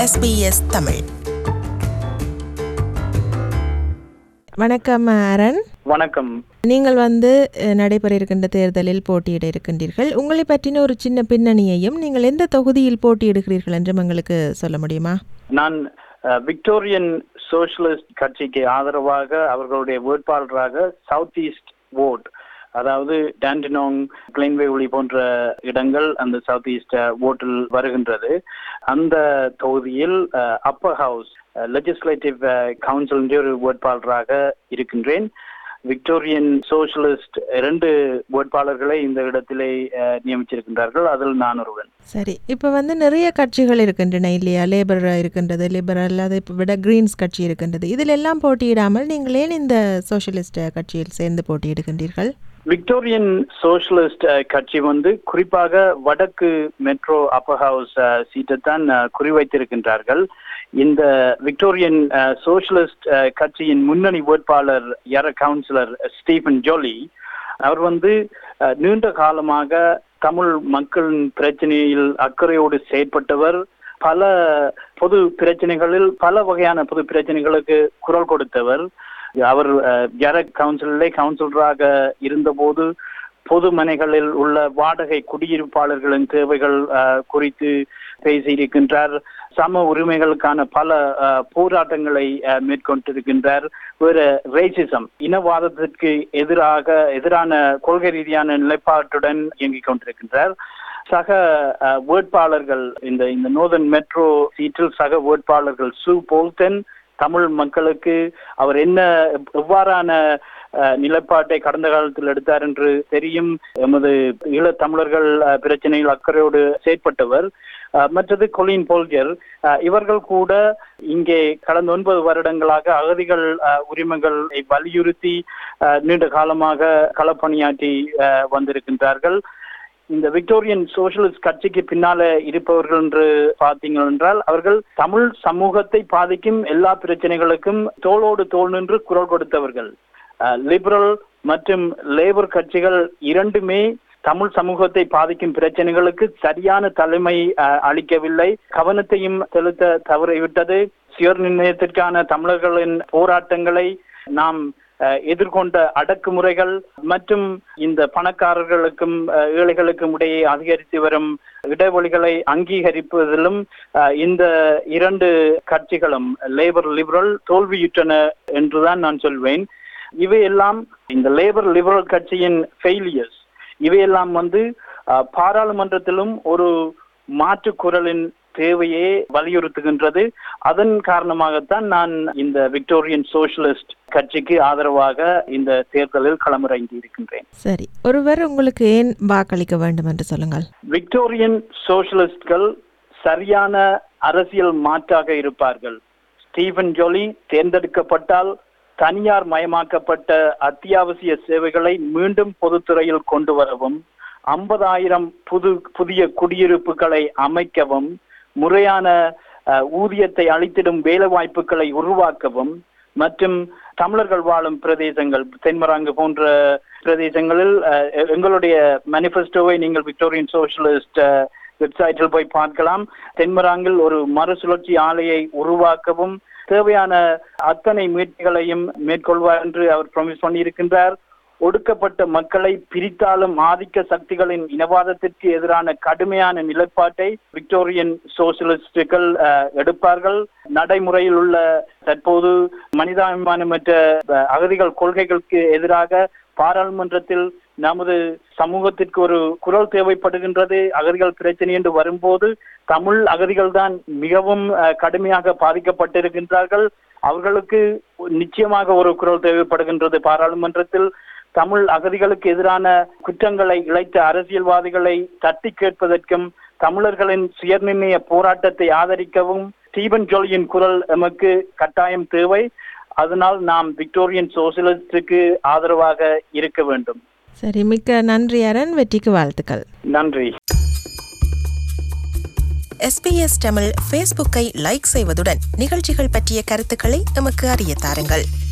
SBS Tamil வணக்கம் அரண் வணக்கம் நீங்கள் வந்து அஹ், நடைபெற இருக்கின்ற தேர்தலில் போட்டியிட இருக்கின்றீர்கள் உங்களை பற்றின ஒரு சின்ன பின்னணியையும் நீங்கள் எந்த தொகுதியில் போட்டியிடுகிறீர்கள் என்றும் எங்களுக்கு சொல்ல முடியுமா நான் அஹ், விக்டோரியன் சோஷலிஸ்ட் கட்சிக்கு ஆதரவாக அவர்களுடைய வேட்பாளராக சவுத் ஈஸ்ட் ஓட் அதாவது டாண்டினோங் கிளைன்வேவுலி போன்ற இடங்கள் அந்த சவுத் ஈஸ்ட் ஓட்டில் வருகின்றது அந்த தொகுதியில் அப்பர் ஹவுஸ் லெஜிஸ்லேட்டிவ் கவுன்சில் ஒரு வேட்பாளராக இருக்கின்றேன் விக்டோரியன் சோஷலிஸ்ட் இரண்டு வேட்பாளர்களை இந்த இடத்திலே அஹ், நியமிச்சிருக்கின்றார்கள் அதில் நான் ஒருவன் சரி இப்போ வந்து நிறைய கட்சிகள் இருக்கின்றன இல்லையா லேபர் இருக்கின்றது லிபரல் அதை இப்ப விட கிரீன்ஸ் கட்சி இருக்கின்றது இதில் எல்லாம் போட்டியிடாமல் நீங்கள் ஏன் இந்த சோஷலிஸ்ட் கட்சியில் சேர்ந்து போட்டியிடுகின்றீர்கள் விக்டோரியன் சோஷலிஸ்ட் அஹ், கட்சி வந்து குறிப்பாக வடக்கு மெட்ரோ அப்பர் ஹவுஸ் சீட்டை தான் அஹ், குறிவைத்திருக்கின்றார்கள் இந்த விக்டோரியன் அஹ், சோஷலிஸ்ட் அஹ், கட்சியின் முன்னணி வேட்பாளர் யர கவுன்சிலர் ஸ்டீபன் ஜோலி அவர் வந்து அஹ், நீண்ட காலமாக தமிழ் மக்களின் பிரச்சனையில் அக்கறையோடு செயற்பட்டவர் பல பொது பிரச்சனைகளில் பல வகையான பொது பிரச்சனைகளுக்கு குரல் கொடுத்தவர் அவர் ஜரக் கவுன்சிலே கவுன்சிலராக இருந்தபோது பொது மனைகளில் உள்ள வாடகை குடியிருப்பாளர்களின் தேவைகள் அஹ், குறித்து பேசியிருக்கின்றார் சம உரிமைகளுக்கான பல அஹ், போராட்டங்களை அஹ், மேற்கொண்டிருக்கின்றார் வேறு ரேசிசம் இனவாதத்திற்கு எதிராக எதிரான கொள்கை ரீதியான நிலைப்பாட்டுடன் இயங்கிக் கொண்டிருக்கின்றார் சக அஹ், வேட்பாளர்கள் இந்த இந்த நோர்தன் மெட்ரோ சீட்டில் சக வேட்பாளர்கள் சு போல்டன் தமிழ் மக்களுக்கு அவர் என்ன எவ்- எவ்வாறான அஹ், நிலைப்பாட்டை கடந்த காலத்தில் எடுத்தார் என்று தெரியும் எமது ஈழத் தமிழர்கள் அஹ், பிரச்சனையில் அக்கறையோடு செயற்பட்டவர் அஹ், மற்றது கொலின் போல்ஜர் அஹ், இவர்கள் கூட இங்கே கடந்த ஒன்பது வருடங்களாக அகதிகள் அஹ், உரிமைகளை வலியுறுத்தி அஹ், நீண்ட காலமாக களப்பணியாற்றி அஹ், வந்திருக்கின்றார்கள் இந்த விக்டோரியன் சோஷலிஸ்ட் கட்சிக்கு பின்னால இருப்பவர்கள் என்று பார்த்தீங்கள் என்றால் அவர்கள் தமிழ் சமூகத்தை பாதிக்கும் எல்லா பிரச்சனைகளுக்கும் தோளோடு தோள் நின்று குரல் கொடுத்தவர்கள் லிபரல் மற்றும் லேபர் கட்சிகள் இரண்டுமே தமிழ் சமூகத்தை பாதிக்கும் பிரச்சனைகளுக்கு சரியான தலைமை அஹ், அளிக்கவில்லை கவனத்தையும் செலுத்த தவறிவிட்டது சுய நிர்ணயத்திற்கான தமிழர்களின் போராட்டங்களை நாம் அஹ், எதிர்கொண்ட அடக்குமுறைகள் மற்றும் இந்த பணக்காரர்களுக்கும் அஹ், ஏழைகளுக்கும் இடையே அதிகரித்து வரும் இடைவெளிகளை அங்கீகரிப்பதிலும் அஹ், இந்த இரண்டு கட்சிகளும் லேபர் லிபரல் தோல்வியுற்றன என்றுதான் நான் சொல்வேன் இவையெல்லாம் இந்த லேபர் லிபரல் கட்சியின் ஃபெயிலியர்ஸ் இவையெல்லாம் வந்து அஹ், பாராளுமன்றத்திலும் ஒரு மாற்று குரலின் தேவையே வலியுறுத்துகின்றது அதன் காரணமாகத்தான் நான் இந்த விக்டோரியன் சோஷலிஸ்ட் கட்சிக்கு ஆதரவாக இந்த தேர்தலில் களமிறங்கி இருக்கின்றேன் சரி ஒருவர் உங்களுக்கு ஏன் வாக்களிக்க வேண்டும் என்று சொல்லுங்கள் விக்டோரியன் சோஷலிஸ்ட்கள் சரியான அரசியல் மாற்றாக இருப்பார்கள் ஸ்டீவன் ஜோலி தேர்ந்தெடுக்கப்பட்டால் தனியார் மயமாக்கப்பட்ட அத்தியாவசிய சேவைகளை மீண்டும் பொதுத்துறையில் கொண்டு வரவும் ஐம்பதாயிரம் புது புதிய குடியிருப்புகளை அமைக்கவும் முறையான அஹ், ஊதியத்தை அளித்திடும் வேலை வாய்ப்புகளை உருவாக்கவும் மற்றும் தமிழர்கள் வாழும் பிரதேசங்கள் தென்மராங்கு போன்ற பிரதேசங்களில் அஹ், எ- எங்களுடைய மேனிஃபெஸ்டோவை நீங்கள் விக்டோரியன் சோஷலிஸ்ட் வெப்சைட்டில் போய் பார்க்கலாம் தென்மராங்கில் ஒரு மறுசுழற்சி ஆலையை உருவாக்கவும் தேவையான அத்தனை முயற்சிகளையும் மேற்கொள்வார் என்று அவர் ப்ராமிஸ் பண்ணியிருக்கின்றார் ஒடுக்கப்பட்ட மக்களை பிரித்தாலும் ஆதிக்க சக்திகளின் இனவாதத்திற்கு எதிரான கடுமையான நிலைப்பாட்டை விக்டோரியன் சோசியலிஸ்டுகள் அஹ், எடுப்பார்கள் நடைமுறையில் உள்ள தற்போது மனிதாபிமானமற்ற அஹ், அகதிகள் கொள்கைகளுக்கு எதிராக பாராளுமன்றத்தில் நமது சமூகத்திற்கு ஒரு குரல் தேவைப்படுகின்றது அகதிகள் பிரச்சனை என்று வரும்போது தமிழ் அகதிகள் தான் மிகவும் அஹ், கடுமையாக பாதிக்கப்பட்டிருக்கின்றார்கள் அவர்களுக்கு நிச்சயமாக ஒரு குரல் தேவைப்படுகின்றது பாராளுமன்றத்தில் தமிழ் அகதிகளுக்கு எதிரான குற்றங்களை இழைத்த அரசியல்வாதிகளை தட்டி கேட்பதற்கும் தமிழர்களின் சுயநிர்ணய போராட்டத்தை ஆதரிக்கவும் ஸ்டீபன் ஜோலியின் குரல் எமக்கு கட்டாயம் தேவை அதனால் நாம் விக்டோரியன் சோசியலிஸ்டுக்கு ஆதரவாக இருக்க வேண்டும் சரி மிக்க நன்றி அரண் வெற்றிக்கு வாழ்த்துக்கள் நன்றி எஸ்பிஎஸ் தமிழ் ஃபேஸ்புக்கை லைக் செய்வதுடன் நிகழ்ச்சிகள் பற்றிய கருத்துக்களை எமக்கு அறிய தாருங்கள்